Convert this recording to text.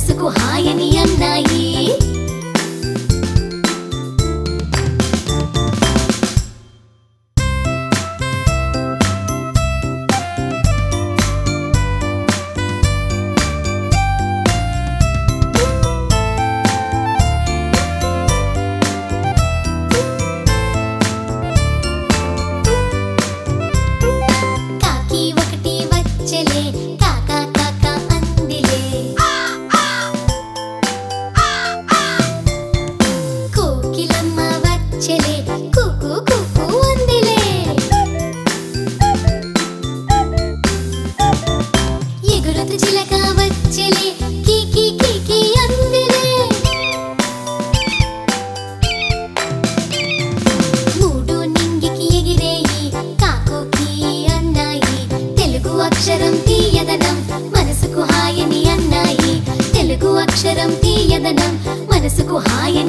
మనసుకు హాయని అన్నాయి కాకి ఒకటి వచ్చలే కాకా కాకా అందిలే కోకిలమ్మ వచ్చలే కుకు కుకు అందిలే ఎగురుతు చిలక వచ్చలే కీకి కీకి అందిలే మూడు నింగికి ఎగిరేయి కాకోకి అన్నాయి తెలుగు అక్షరం తీయదనం మనసుకు హాయని అన్నాయి తెలుగు అక్షరం తీయదనం మనసుకు హాయని